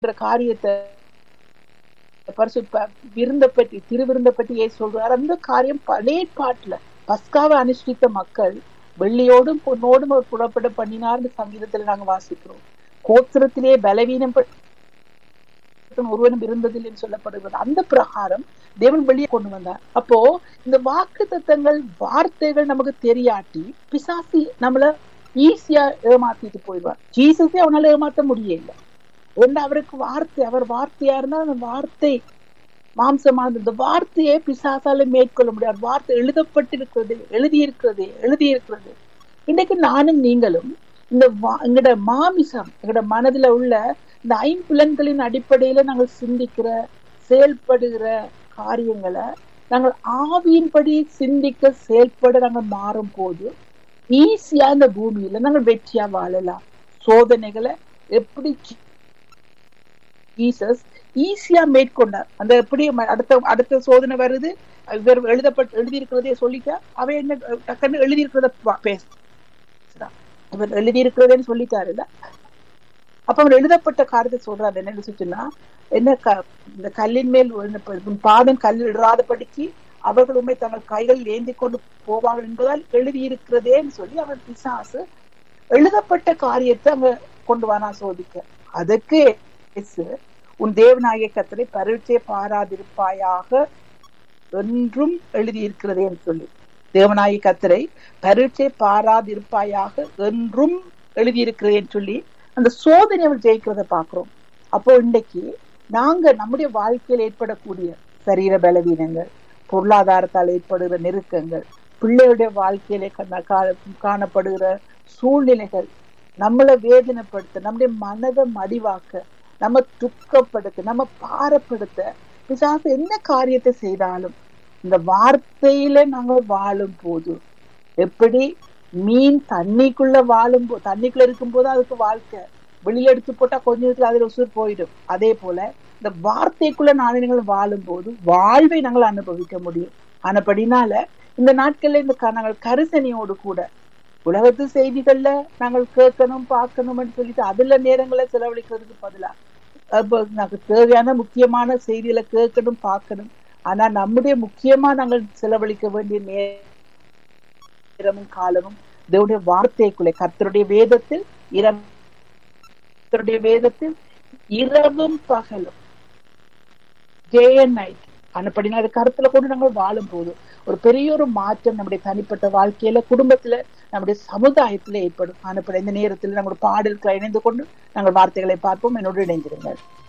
என்ற காரியத்தை பரிசு விருந்த பற்றி திருவிருந்த பற்றி ஏன் சொல்றார் அந்த காரியம் பழைய பாட்டுல பஸ்காவை அனுஷ்டித்த மக்கள் வெள்ளியோடும் பொன்னோடும் அவர் புறப்பட பண்ணினார்னு சங்கீதத்துல நாங்க வாசிக்கிறோம் கோத்திரத்திலே பலவீனம் ஒருவனும் இருந்ததில்லை சொல்லப்படுகிறது அந்த பிரகாரம் தேவன் வெளியே கொண்டு வந்தார் அப்போ இந்த வாக்கு தத்தங்கள் வார்த்தைகள் நமக்கு தெரியாட்டி பிசாசி நம்மள ஈஸியா ஏமாத்திட்டு போயிடுவார் ஜீசஸே அவனால ஏமாத்த முடியல ஒன்று அவருக்கு வார்த்தை அவர் வார்த்தையா இருந்தா அந்த வார்த்தை மாம்சமான இந்த வார்த்தையை பிசாசால மேற்கொள்ள முடியாது வார்த்தை எழுதப்பட்டிருக்கிறது எழுதியிருக்கிறது எழுதியிருக்கிறது இன்னைக்கு நானும் நீங்களும் இந்த எங்கட மாமிசம் எங்கட மனதுல உள்ள இந்த ஐம்புலன்களின் அடிப்படையில நாங்கள் சிந்திக்கிற செயல்படுகிற காரியங்களை நாங்கள் ஆவியின்படி சிந்திக்க செயல்பட நாங்கள் மாறும் போது ஈஸியா இந்த பூமியில நாங்கள் வெற்றியா வாழலாம் சோதனைகளை எப்படி ஜீசஸ் ஈஸியா மேற்கொண்டார் அந்த எப்படி அடுத்த அடுத்த சோதனை வருது இவர் எழுதப்பட்டு எழுதியிருக்கிறதே சொல்லிட்டா அவ என்ன டக்குன்னு எழுதியிருக்கிறத பேசுறான் இவர் எழுதியிருக்கிறதேன்னு சொல்லிட்டாருல்ல அப்ப அவர் எழுதப்பட்ட காரியத்தை சொல்றாரு என்ன சொன்னா என்ன இந்த கல்லின் மேல் பாதம் கல்லில் இடாதபடிக்கு அவர்கள் உண்மை தங்கள் கைகள் ஏந்தி கொண்டு போவார்கள் என்பதால் எழுதியிருக்கிறதேன்னு சொல்லி அவர் பிசாசு எழுதப்பட்ட காரியத்தை அங்க கொண்டு வானா சோதிக்க அதுக்கு உன் தேவநாயக கத்தரை பரீட்சை பாராதிருப்பாயாக என்றும் எழுதியிருக்கிறதேன்னு சொல்லி தேவநாயக கத்தரை பரீட்சை பாராதிருப்பாயாக என்றும் எழுதியிருக்கிறேன்னு சொல்லி அந்த சோதனை அவர் ஜெயிக்கிறத பாக்குறோம் அப்போ இன்றைக்கு நாங்க நம்முடைய வாழ்க்கையில் ஏற்படக்கூடிய சரீர பலவீனங்கள் பொருளாதாரத்தால் ஏற்படுகிற நெருக்கங்கள் பிள்ளையுடைய வாழ்க்கையிலே காணப்படுகிற சூழ்நிலைகள் நம்மளை வேதனைப்படுத்த நம்முடைய மனதை மடிவாக்க நம்ம துக்கப்படுத்த நம்ம பாரப்படுத்த பிசாசு என்ன காரியத்தை செய்தாலும் இந்த வார்த்தையில நாங்க வாழும் போது எப்படி மீன் தண்ணிக்குள்ள வாழும் போ தண்ணிக்குள்ள இருக்கும் போது அதுக்கு வாழ்க்கை வெளியே எடுத்து போட்டா கொஞ்ச நேரத்துல அதுல உசுர் போயிடும் அதே போல இந்த வார்த்தைக்குள்ள நாளினங்கள் வாழும் போது வாழ்வை நாங்கள் அனுபவிக்க முடியும் ஆனப்படினால இந்த நாட்கள்ல இந்த நாங்கள் கரிசனையோடு கூட உலகத்து செய்திகள்ல நாங்கள் கேட்கணும் பார்க்கணும்னு சொல்லிட்டு அதுல நேரங்களை செலவழிக்கிறதுக்கு பதிலா நமக்கு தேவையான முக்கியமான செய்திகளை கேட்கணும் பார்க்கணும் ஆனா நம்முடைய முக்கியமா நாங்கள் செலவழிக்க வேண்டிய நேரமும் காலமும் தேவனுடைய வார்த்தைக்குள்ளே கர்த்தருடைய வேதத்தில் இரவுடைய வேதத்தில் இரவும் பகலும் டே அண்ட் நைட் அனுப்படினா அது கருத்துல கொண்டு நாங்கள் வாழும் போது ஒரு பெரிய ஒரு மாற்றம் நம்முடைய தனிப்பட்ட வாழ்க்கையில குடும்பத்துல நம்முடைய சமுதாயத்துல ஏற்படும் அனுப்பட இந்த நேரத்தில் நம்முடைய பாடல்களை இணைந்து கொண்டு நாங்கள் வார்த்தைகளை பார்ப்போம் என்னோடு இணைந்திருங்கள்